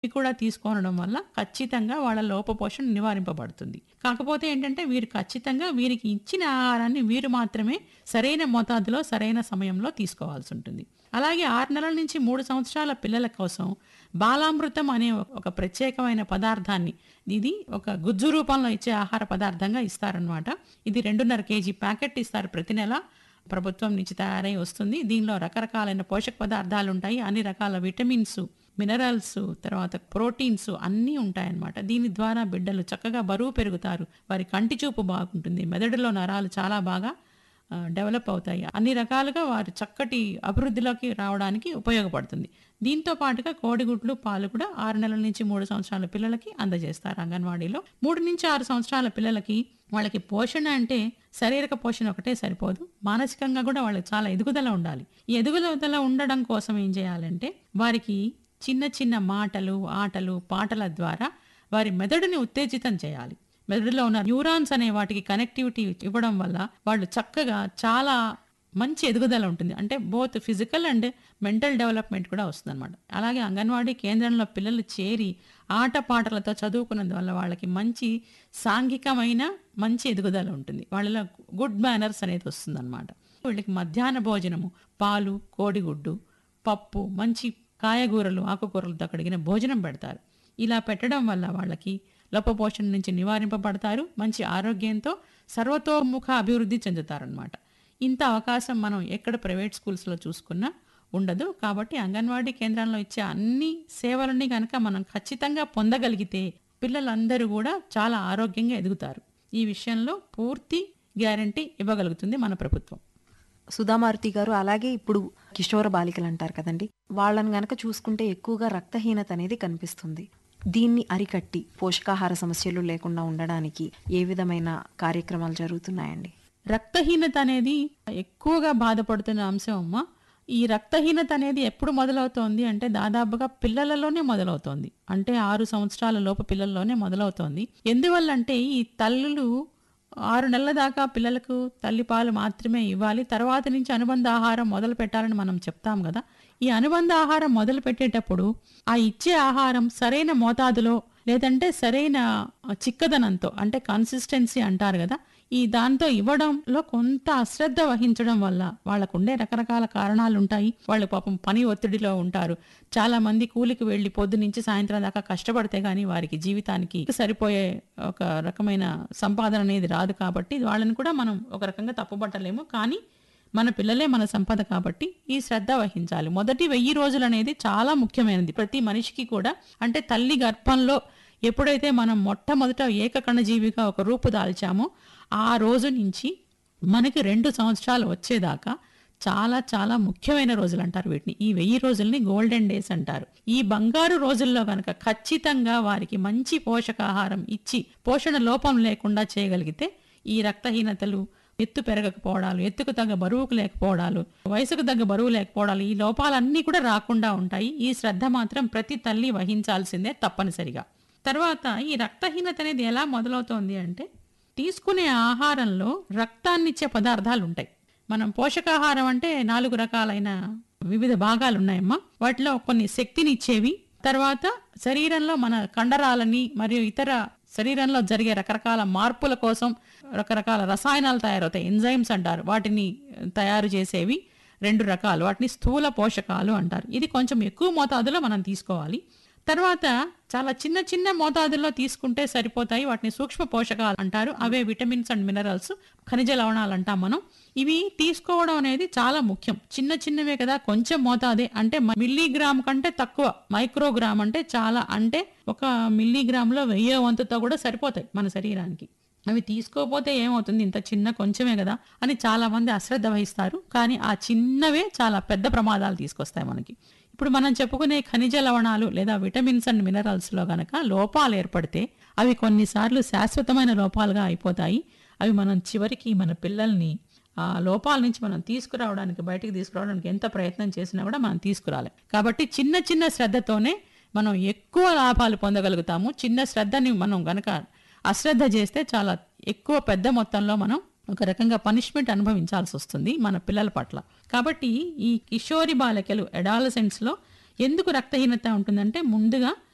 కూడా తీసుకోవడం వల్ల ఖచ్చితంగా వాళ్ళ లోపపోషణ నివారింపబడుతుంది కాకపోతే ఏంటంటే వీరు ఖచ్చితంగా వీరికి ఇచ్చిన ఆహారాన్ని వీరు మాత్రమే సరైన మోతాదులో సరైన సమయంలో తీసుకోవాల్సి ఉంటుంది అలాగే ఆరు నెలల నుంచి మూడు సంవత్సరాల పిల్లల కోసం బాలామృతం అనే ఒక ప్రత్యేకమైన పదార్థాన్ని ఇది ఒక గుజ్జు రూపంలో ఇచ్చే ఆహార పదార్థంగా ఇస్తారనమాట ఇది రెండున్నర కేజీ ప్యాకెట్ ఇస్తారు ప్రతి నెల ప్రభుత్వం నుంచి తయారై వస్తుంది దీనిలో రకరకాలైన పోషక పదార్థాలు ఉంటాయి అన్ని రకాల విటమిన్స్ మినరల్స్ తర్వాత ప్రోటీన్స్ అన్నీ ఉంటాయన్నమాట దీని ద్వారా బిడ్డలు చక్కగా బరువు పెరుగుతారు వారి కంటి చూపు బాగుంటుంది మెదడులో నరాలు చాలా బాగా ఆ, డెవలప్ అవుతాయి అన్ని రకాలుగా వారు చక్కటి అభివృద్ధిలోకి రావడానికి ఉపయోగపడుతుంది దీంతో పాటుగా కోడిగుడ్లు పాలు కూడా ఆరు నెలల నుంచి మూడు సంవత్సరాల పిల్లలకి అందజేస్తారు అంగన్వాడీలో మూడు నుంచి ఆరు సంవత్సరాల పిల్లలకి వాళ్ళకి పోషణ అంటే శారీరక పోషణ ఒకటే సరిపోదు మానసికంగా కూడా వాళ్ళకి చాలా ఎదుగుదల ఉండాలి ఈ ఎదుగుదల ఉండడం కోసం ఏం చేయాలంటే వారికి చిన్న చిన్న మాటలు ఆటలు పాటల ద్వారా వారి మెదడుని ఉత్తేజితం చేయాలి మెదడులో ఉన్న న్యూరాన్స్ అనే వాటికి కనెక్టివిటీ ఇవ్వడం వల్ల వాళ్ళు చక్కగా చాలా మంచి ఎదుగుదల ఉంటుంది అంటే both physical and mental development కూడా వస్తుంది అనమాట అలాగే అంగన్వాడీ కేంద్రంలో పిల్లలు చేరి ఆట పాటలతో చదువుకున్నందువల్ల వాళ్ళకి మంచి సాంఘికమైన మంచి ఎదుగుదల ఉంటుంది వాళ్ళలో గుడ్ మేనర్స్ అనేది వస్తుందన్నమాట వీళ్ళకి మధ్యాహ్న భోజనము పాలు కోడిగుడ్డు పప్పు మంచి కాయగూరలు ఆకుకూరలతో కడిగిన భోజనం పెడతారు ఇలా పెట్టడం వల్ల వాళ్ళకి లోపపోషణ నుంచి నివారింపబడతారు మంచి ఆరోగ్యంతో సర్వతోముఖ అభివృద్ధి చెందుతారనమాట ఇంత అవకాశం మనం ఎక్కడ ప్రైవేట్ స్కూల్స్లో చూసుకున్నా ఉండదు కాబట్టి అంగన్వాడీ కేంద్రంలో ఇచ్చే అన్ని సేవలని కనుక మనం ఖచ్చితంగా పొందగలిగితే పిల్లలందరూ కూడా చాలా ఆరోగ్యంగా ఎదుగుతారు ఈ విషయంలో పూర్తి గ్యారంటీ ఇవ్వగలుగుతుంది మన ప్రభుత్వం సుధామారుతి గారు అలాగే ఇప్పుడు కిషోర బాలికలు అంటారు కదండి వాళ్ళని గనక చూసుకుంటే ఎక్కువగా రక్తహీనత అనేది కనిపిస్తుంది దీన్ని అరికట్టి పోషకాహార సమస్యలు లేకుండా ఉండడానికి ఏ విధమైన కార్యక్రమాలు జరుగుతున్నాయండి రక్తహీనత అనేది ఎక్కువగా బాధపడుతున్న అంశం అమ్మ ఈ రక్తహీనత అనేది ఎప్పుడు మొదలవుతోంది అంటే దాదాపుగా పిల్లలలోనే మొదలవుతోంది అంటే ఆరు సంవత్సరాల లోపు పిల్లల్లోనే మొదలవుతోంది ఎందువల్ల అంటే ఈ తల్లులు ఆరు నెలల దాకా పిల్లలకు తల్లిపాలు మాత్రమే ఇవ్వాలి తర్వాత నుంచి అనుబంధ ఆహారం మొదలు పెట్టాలని మనం చెప్తాం కదా ఈ అనుబంధ ఆహారం మొదలు పెట్టేటప్పుడు ఆ ఇచ్చే ఆహారం సరైన మోతాదులో లేదంటే సరైన చిక్కదనంతో అంటే కన్సిస్టెన్సీ అంటారు కదా ఈ దాంతో ఇవ్వడంలో కొంత అశ్రద్ధ వహించడం వల్ల వాళ్ళకు ఉండే రకరకాల కారణాలు ఉంటాయి వాళ్ళు పాపం పని ఒత్తిడిలో ఉంటారు చాలా మంది కూలికి వెళ్ళి పొద్దు నుంచి సాయంత్రం దాకా కష్టపడితే గానీ వారికి జీవితానికి సరిపోయే ఒక రకమైన సంపాదన అనేది రాదు కాబట్టి వాళ్ళని కూడా మనం ఒక రకంగా తప్పుపట్టలేము కానీ మన పిల్లలే మన సంపద కాబట్టి ఈ శ్రద్ధ వహించాలి మొదటి వెయ్యి రోజులు అనేది చాలా ముఖ్యమైనది ప్రతి మనిషికి కూడా అంటే తల్లి గర్భంలో ఎప్పుడైతే మనం మొట్టమొదట ఏకకణజీవిగా ఒక రూపు దాల్చామో ఆ రోజు నుంచి మనకి రెండు సంవత్సరాలు వచ్చేదాకా చాలా చాలా ముఖ్యమైన రోజులు అంటారు వీటిని ఈ వెయ్యి రోజుల్ని గోల్డెన్ డేస్ అంటారు ఈ బంగారు రోజుల్లో గనక ఖచ్చితంగా వారికి మంచి పోషకాహారం ఇచ్చి పోషణ లోపం లేకుండా చేయగలిగితే ఈ రక్తహీనతలు ఎత్తు పెరగకపోవడాలు ఎత్తుకు తగ్గ బరువుకు లేకపోవడాలు వయసుకు తగ్గ బరువు లేకపోవడాలు ఈ లోపాలన్నీ కూడా రాకుండా ఉంటాయి ఈ శ్రద్ధ మాత్రం ప్రతి తల్లి వహించాల్సిందే తప్పనిసరిగా తర్వాత ఈ రక్తహీనత అనేది ఎలా మొదలవుతోంది అంటే తీసుకునే ఆహారంలో రక్తాన్నిచ్చే పదార్థాలు ఉంటాయి మనం పోషకాహారం అంటే నాలుగు రకాలైన వివిధ భాగాలు ఉన్నాయమ్మా వాటిలో కొన్ని శక్తిని ఇచ్చేవి తర్వాత శరీరంలో మన కండరాలని మరియు ఇతర శరీరంలో జరిగే రకరకాల మార్పుల కోసం రకరకాల రసాయనాలు తయారవుతాయి ఎంజైమ్స్ అంటారు వాటిని తయారు చేసేవి రెండు రకాలు వాటిని స్థూల పోషకాలు అంటారు ఇది కొంచెం ఎక్కువ మోతాదులో మనం తీసుకోవాలి తర్వాత చాలా చిన్న చిన్న మోతాదుల్లో తీసుకుంటే సరిపోతాయి వాటిని సూక్ష్మ పోషకాలు అంటారు అవే విటమిన్స్ అండ్ మినరల్స్ ఖనిజ లవణాలు అంటాం మనం ఇవి తీసుకోవడం అనేది చాలా ముఖ్యం చిన్న చిన్నవే కదా కొంచెం మోతాదే అంటే మిల్లీగ్రామ్ కంటే తక్కువ మైక్రోగ్రామ్ అంటే చాలా అంటే ఒక మిల్లీగ్రామ్లో వెయ్యో వంతుతో కూడా సరిపోతాయి మన శరీరానికి అవి తీసుకోపోతే ఏమవుతుంది ఇంత చిన్న కొంచెమే కదా అని చాలా మంది అశ్రద్ధ వహిస్తారు కానీ ఆ చిన్నవే చాలా పెద్ద ప్రమాదాలు తీసుకొస్తాయి మనకి ఇప్పుడు మనం చెప్పుకునే ఖనిజ లవణాలు లేదా విటమిన్స్ అండ్ మినరల్స్లో గనక లోపాలు ఏర్పడితే అవి కొన్నిసార్లు శాశ్వతమైన లోపాలుగా అయిపోతాయి అవి మనం చివరికి మన పిల్లల్ని ఆ లోపాల నుంచి మనం తీసుకురావడానికి బయటికి తీసుకురావడానికి ఎంత ప్రయత్నం చేసినా కూడా మనం తీసుకురాలి కాబట్టి చిన్న చిన్న శ్రద్ధతోనే మనం ఎక్కువ లాభాలు పొందగలుగుతాము చిన్న శ్రద్ధని మనం గనక అశ్రద్ధ చేస్తే చాలా ఎక్కువ పెద్ద మొత్తంలో మనం ఒక రకంగా పనిష్మెంట్ అనుభవించాల్సి వస్తుంది మన పిల్లల పట్ల కాబట్టి ఈ కిషోరి బాలికలు adolescents లో ఎందుకు రక్తహీనత ఉంటుందంటే ముందుగా